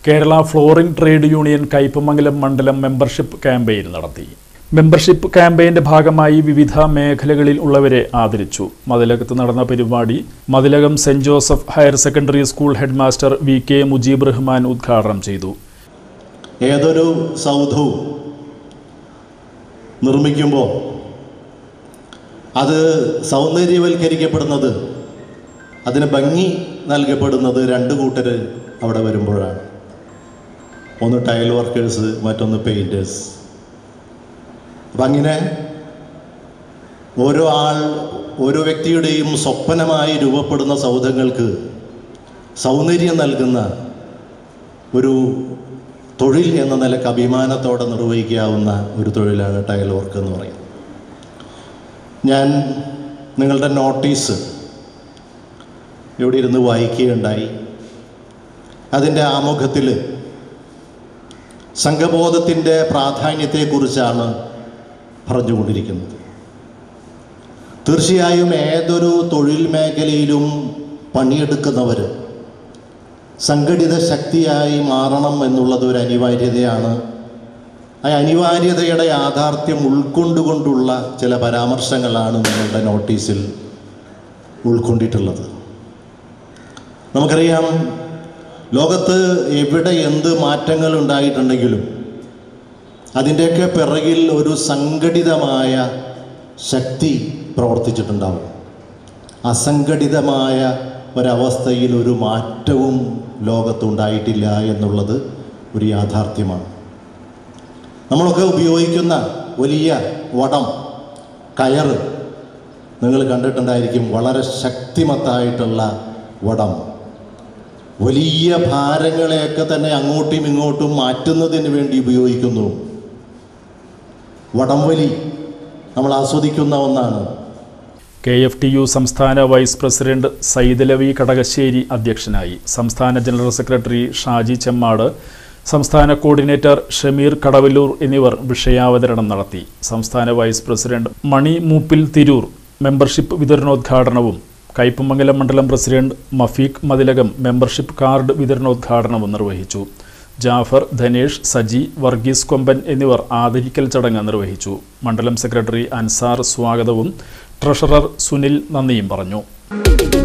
Kerala flooring trade union Kaipamangalam മണ്ഡലം membership campaign നടത്തി membership ക്യാമ്പയിന്റെ ഭാഗമായി വിവിധ മേഖലകളിൽ ഉള്ളവരെ ആദരിച്ചു മതിലകത്ത് നടന്ന പരിപാടി Mathilakam saint Joseph higher secondary school headmaster V K Mujeeb Rahman ഉദ്ഘാടനം ചെയ്തു ഏതൊരു സൗധവും നിർമ്മിക്കുമ്പോൾ അത് സൗന്ദര്യവൽക്കരിക്കപ്പെടുന്നത് അതിന് ഭംഗി നൽകപ്പെടുന്നത് രണ്ട് കൂട്ടർ അവിടെ വരുമ്പോഴാണ് ഒന്ന് ടൈൽ വർക്കേഴ്സ് മറ്റൊന്ന് പെയിൻറ്റേഴ്സ് അപ്പം അങ്ങനെ ഓരോ ആൾ ഓരോ വ്യക്തിയുടെയും സ്വപ്നമായി രൂപപ്പെടുന്ന സൗധങ്ങൾക്ക് സൗന്ദര്യം നൽകുന്ന ഒരു തൊഴിൽ എന്ന നിലക്ക് അഭിമാനത്തോടെ നിർവഹിക്കാവുന്ന ഒരു തൊഴിലാണ് ടൈൽ വർക്ക് എന്ന് പറയുന്നത് ഞാൻ നിങ്ങളുടെ നോട്ടീസ് ഇവിടെ ഇരുന്ന് വായിക്കുകയുണ്ടായി അതിൻ്റെ ആമുഖത്തിൽ സംഘബോധത്തിൻ്റെ പ്രാധാന്യത്തെക്കുറിച്ചാണ് പറഞ്ഞുകൊണ്ടിരിക്കുന്നത് തീർച്ചയായും ഏതൊരു തൊഴിൽ മേഖലയിലും പണിയെടുക്കുന്നവർ സംഘടിത ശക്തിയായി മാറണം എന്നുള്ളത് ഒരു അനിവാര്യതയാണ് ആ അനിവാര്യതയുടെ യാഥാർത്ഥ്യം ഉൾക്കൊണ്ടുകൊണ്ടുള്ള ചില പരാമർശങ്ങളാണ് നിങ്ങളുടെ നോട്ടീസിൽ ഉൾക്കൊണ്ടിട്ടുള്ളത് നമുക്കറിയാം ലോകത്ത് എവിടെ എന്ത് മാറ്റങ്ങൾ ഉണ്ടായിട്ടുണ്ടെങ്കിലും അതിൻ്റെയൊക്കെ പിറകിൽ ഒരു സംഘടിതമായ ശക്തി പ്രവർത്തിച്ചിട്ടുണ്ടാവും അസംഘടിതമായ ഒരവസ്ഥയിൽ ഒരു മാറ്റവും ലോകത്തുണ്ടായിട്ടില്ല എന്നുള്ളത് ഒരു യാഥാർത്ഥ്യമാണ് നമ്മളൊക്കെ ഉപയോഗിക്കുന്ന വലിയ വടം കയറ് നിങ്ങൾ കണ്ടിട്ടുണ്ടായിരിക്കും വളരെ ശക്തിമത്തായിട്ടുള്ള വടം വലിയ ഭാരങ്ങളെയൊക്കെ തന്നെ അങ്ങോട്ടും ഇങ്ങോട്ടും മാറ്റുന്നതിന് വേണ്ടി ഉപയോഗിക്കുന്നു വടംവലി നമ്മൾ ആസ്വദിക്കുന്ന ഒന്നാണ് കെ എഫ് ടി യു സംസ്ഥാന വൈസ് പ്രസിഡന്റ് സൈദലവി കടകശ്ശേരി അധ്യക്ഷനായി സംസ്ഥാന ജനറൽ സെക്രട്ടറി ഷാജി ചെമ്മാട് സംസ്ഥാന കോർഡിനേറ്റർ ഷമീർ കടവല്ലൂർ എന്നിവർ വിഷയാവതരണം നടത്തി സംസ്ഥാന vice president Mani Mooppil Tirur membership വിതരണോദ്ഘാടനവും കയ്പമംഗലം മണ്ഡലം president Mafeeq Mathilakam membership card വിതരണോദ്ഘാടനവും നിർവഹിച്ചു ജാഫർ ധനേഷ് സജി വർഗീസ് കൊമ്പൻ എന്നിവർ ആദരിക്കൽ ചടങ്ങ് നിർവഹിച്ചു മണ്ഡലം സെക്രട്ടറി അൻസാർ സ്വാഗതവും ട്രഷറർ സുനിൽ നന്ദിയും പറഞ്ഞു